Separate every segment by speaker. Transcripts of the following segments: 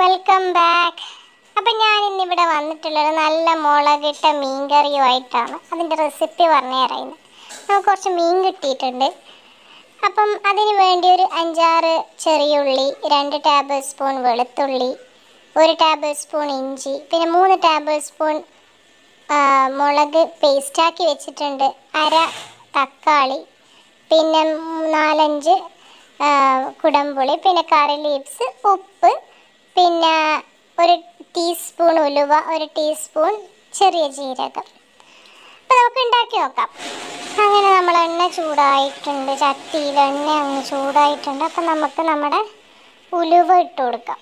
Speaker 1: welcome back അപ്പം ഞാൻ ഇന്നിവിടെ വന്നിട്ടുള്ളത് നല്ല മുളകിട്ട മീൻ കറിയുമായിട്ടാണ് അതിൻ്റെ റെസിപ്പി പറഞ്ഞു തരുന്നത് നമുക്ക് കുറച്ച് മീൻ കിട്ടിയിട്ടുണ്ട് അപ്പം അതിന് വേണ്ടി ഒരു അഞ്ചാറ് ചെറിയുള്ളി രണ്ട് ടേബിൾ സ്പൂൺ വെളുത്തുള്ളി ഒരു ടേബിൾ സ്പൂൺ ഇഞ്ചി പിന്നെ മൂന്ന് ടേബിൾ സ്പൂൺ ആ, മുളക് പേസ്റ്റാക്കി വെച്ചിട്ടുണ്ട് അര തക്കാളി പിന്നെ നാലഞ്ച് ആ, കുടംപുളി പിന്നെ കറി ലീവ്സ് ഉപ്പ് പിന്നെ ഒരു ടീസ്പൂൺ ഉലുവ ഒരു ടീസ്പൂൺ ചെറിയ ജീരകം അപ്പം നമുക്ക് ഉണ്ടാക്കി നോക്കാം അങ്ങനെ നമ്മൾ എണ്ണ ചൂടായിട്ടുണ്ട് ചട്ടിയിൽ എണ്ണ അങ്ങ് ചൂടായിട്ടുണ്ട് അപ്പം നമുക്ക് നമ്മുടെ ഉലുവ ഇട്ട് കൊടുക്കാം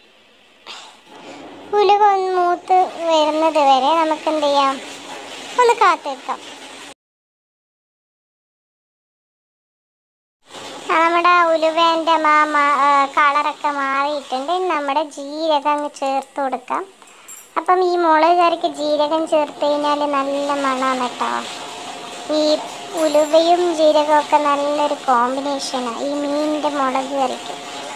Speaker 1: ഉലുവ ഒന്ന് മൂത്ത് വരുന്നത് വരെ നമുക്ക് എന്ത് ചെയ്യാം ഒന്ന് കാത്തിരിക്കാം ആ, നമ്മുടെ ഉലുവേൻ്റെ മാ മാ- ആ, കളറൊക്കെ മാറിയിട്ടുണ്ട് ഇനി നമ്മുടെ ജീരകം അങ്ങ് ചേർത്ത് കൊടുക്കാം അപ്പം ഈ മുളക് കറിക്ക് ജീരകം ചേർത്ത് കഴിഞ്ഞാൽ നല്ല മണമാണ് കേട്ടോ ഈ ഉലുവയും ജീരകവും ഒക്കെ നല്ലൊരു കോമ്പിനേഷനാണ് ഈ മീനിൻ്റെ മുളക് കറിക്ക്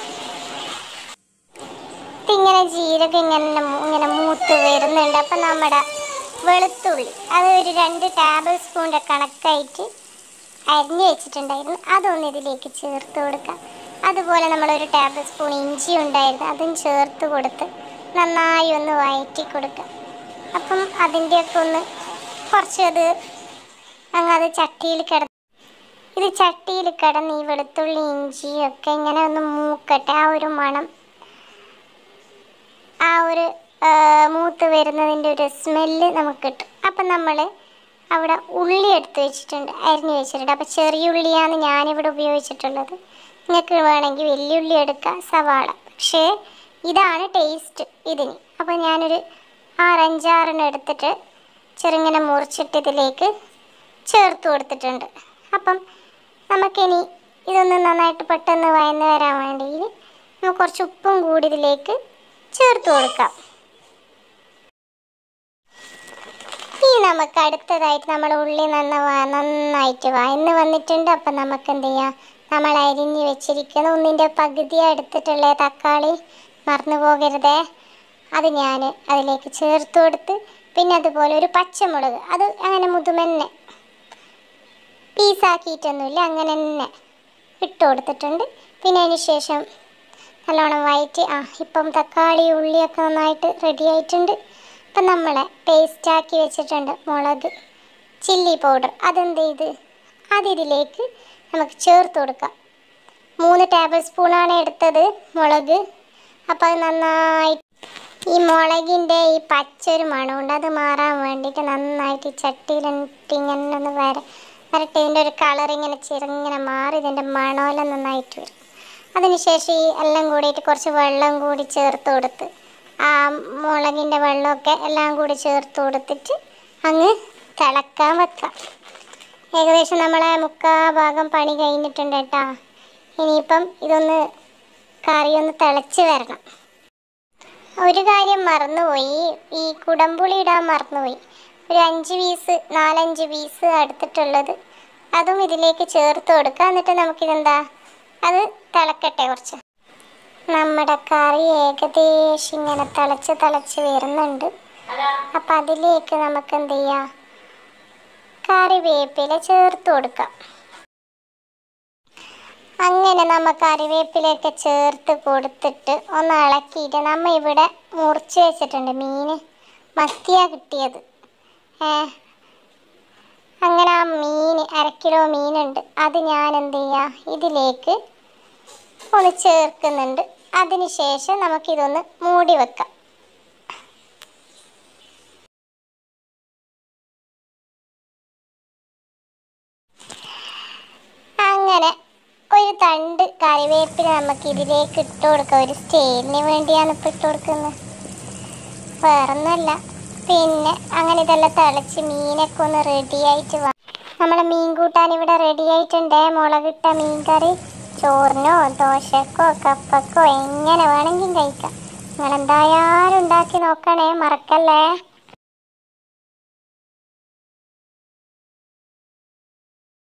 Speaker 1: ഇങ്ങനെ ജീരകം ഇങ്ങനെ മൂ- ഇങ്ങനെ മൂത്ത് വരുന്നുണ്ട് അപ്പം നമ്മുടെ വെളുത്തുള്ളി അത് ഒരു രണ്ട് ടേബിൾ സ്പൂണിൻ്റെ കണക്കായിട്ട് അരിഞ്ഞു വെച്ചിട്ടുണ്ടായിരുന്നു അതൊന്ന് ഇതിലേക്ക് ചേർത്ത് കൊടുക്കാം അതുപോലെ നമ്മളൊരു ടേബിൾ സ്പൂൺ ഇഞ്ചി ഉണ്ടായിരുന്നു അതും ചേർത്ത് കൊടുത്ത് നന്നായി ഒന്ന് വഴറ്റി കൊടുക്കാം അപ്പം അതിൻ്റെയൊക്കെ ഒന്ന് കുറച്ചത് അങ്ങ് അത് ചട്ടിയിൽ കിട ഇത് ചട്ടിയിൽ കിടന്ന് ഈ വെളുത്തുള്ളി ഇഞ്ചിയും ഒക്കെ ഇങ്ങനെ ഒന്ന് മൂക്കട്ടെ ആ ഒരു മണം ആ ഒരു ആ, മൂത്ത് വരുന്നതിൻ്റെ ഒരു സ്മെല്ല് നമുക്ക് കിട്ടും അപ്പം നമ്മൾ അവിടെ ഉള്ളി എടുത്ത് വെച്ചിട്ടുണ്ട് അരിഞ്ഞ് വെച്ചിട്ടുണ്ട് അപ്പോൾ ചെറിയ ഉള്ളിയാണ് ഞാനിവിടെ ഉപയോഗിച്ചിട്ടുള്ളത് നിങ്ങൾക്ക് വേണമെങ്കിൽ വലിയുള്ളി എടുക്കാം സവാള പക്ഷേ ഇതാണ് ടേസ്റ്റ് ഇതിന് അപ്പോൾ ഞാനൊരു ആറഞ്ചാറെണ്ണം എടുത്തിട്ട് ചെറുങ്ങനെ മുറിച്ചിട്ട് ഇതിലേക്ക് ചേർത്ത് കൊടുത്തിട്ടുണ്ട് അപ്പം നമുക്കിനി ഇതൊന്ന് നന്നായിട്ട് പെട്ടെന്ന് വയന്ന് വരാൻ വേണ്ടി നമുക്ക് കുറച്ച് ഉപ്പും കൂടി ഇതിലേക്ക് ചേർത്ത് കൊടുക്കാം ഇനി നമുക്ക് അടുത്തതായിട്ട് നമ്മൾ ഉള്ളി നന്ന വ- നന്നായിട്ട് വയന്ന് വന്നിട്ടുണ്ട് അപ്പം നമുക്ക് എന്ത് ചെയ്യാം നമ്മൾ അരിഞ്ഞ് വെച്ചിരിക്കുന്ന ഒന്നിൻ്റെ പകുതി എടുത്തിട്ടുള്ള തക്കാളി മറന്നു പോകരുതേ അത് ഞാൻ അതിലേക്ക് ചേർത്ത് കൊടുത്ത് പിന്നെ അതുപോലെ ഒരു പച്ചമുളക് അത് അങ്ങനെ മുതുമെന്നെ പീസാക്കിയിട്ടൊന്നുമില്ല അങ്ങനെ തന്നെ ഇട്ട് കൊടുത്തിട്ടുണ്ട് പിന്നെ അതിന് ശേഷം നല്ലോണം വഴറ്റി ആ ഇപ്പം തക്കാളി ഉള്ളിയൊക്കെ നന്നായിട്ട് റെഡി ആയിട്ടുണ്ട് ഇപ്പം നമ്മളെ പേസ്റ്റാക്കി വെച്ചിട്ടുണ്ട് മുളക് ചില്ലി പൗഡർ അതെന്ത് ചെയ്ത് അതിതിലേക്ക് നമുക്ക് ചേർത്ത് കൊടുക്കാം മൂന്ന് ടേബിൾ സ്പൂണാണ് എടുത്തത് മുളക് അപ്പോൾ അത് നന്നായി ഈ മുളകിൻ്റെ ഈ പച്ചൊരു മണമുണ്ട് അത് മാറാൻ വേണ്ടിയിട്ട് നന്നായിട്ട് ഈ ചട്ടിയിലിട്ട് ഇങ്ങനെ ഒന്ന് വര വരട്ടെ ഇതിൻ്റെ ഒരു കളർ ഇങ്ങനെ ചെറുങ്ങനെ മാറി ഇതിൻ്റെ മണമെല്ലാം നന്നായിട്ട് വരും അതിനുശേഷം ഈ എല്ലാം കൂടിയിട്ട് കുറച്ച് വെള്ളം കൂടി ചേർത്ത് കൊടുത്ത് ആ മുളകിൻ്റെ വെള്ളമൊക്കെ എല്ലാം കൂടി ചേർത്ത് കൊടുത്തിട്ട് അങ്ങ് തിളക്കാൻ വെക്കാം ഏകദേശം നമ്മളെ മുക്കാ ഭാഗം പണി കഴിഞ്ഞിട്ടുണ്ട് കേട്ടോ ഇനിയിപ്പം ഇതൊന്ന് കറി ഒന്ന് തിളച്ച് വരണം ഒരു കാര്യം മറന്നുപോയി ഈ കുടംപുളി ഇടാൻ മറന്നുപോയി ഒരു അഞ്ച് പീസ് നാലഞ്ച് പീസ് എടുത്തിട്ടുള്ളത് അതും ഇതിലേക്ക് ചേർത്ത് കൊടുക്കുക എന്നിട്ട് നമുക്കിതെന്താ അത് തിളക്കട്ടെ കുറച്ച് നമ്മുടെ കറി ഏകദേശം ഇങ്ങനെ തിളച്ച് തിളച്ച് വരുന്നുണ്ട് അപ്പം അതിലേക്ക് നമുക്ക് എന്ത് ചെയ്യാം കറിവേപ്പില ചേർത്ത് കൊടുക്കാം അങ്ങനെ നമ്മ കറിവേപ്പിലയൊക്കെ ചേർത്ത് കൊടുത്തിട്ട് ഒന്ന് ഇളക്കിയിട്ട് നമ്മ ഇവിടെ മുറിച്ച് വെച്ചിട്ടുണ്ട് മീൻ മത്തിയാ കിട്ടിയത് ഏ അങ്ങനെ ആ മീൻ അര കിലോ മീനുണ്ട് അത് ഞാൻ എന്ത് ചെയ്യാം ഇതിലേക്ക് ഒന്ന് ചേർക്കുന്നുണ്ട് അതിന് ശേഷം നമുക്കിതൊന്ന് മൂടി വെക്കാം അങ്ങനെ ഒരു തണ്ട് കറിവേപ്പില നമുക്ക് ഇതിലേക്ക് ഇട്ട് കൊടുക്കാം ഒരു സ്റ്റേലിന് വേണ്ടിയാണ് ഇപ്പം ഇട്ട് കൊടുക്കുന്നത് വേറൊന്നുമല്ല പിന്നെ അങ്ങനെ ഇതെല്ലാം തിളച്ച് മീനൊക്കെ ഒന്ന് റെഡി ആയിട്ട് വാ നമ്മളെ മീൻ കൂട്ടാൻ ഇവിടെ റെഡി ആയിട്ടുണ്ട് മുളകിട്ട മീൻ കറി ചോറിനോ ദോശക്കോ കപ്പക്കോ എങ്ങനെ വേണമെങ്കിലും കഴിക്കാം നിങ്ങൾ എന്തായാലും ഉണ്ടാക്കി നോക്കണേ മറക്കല്ലേ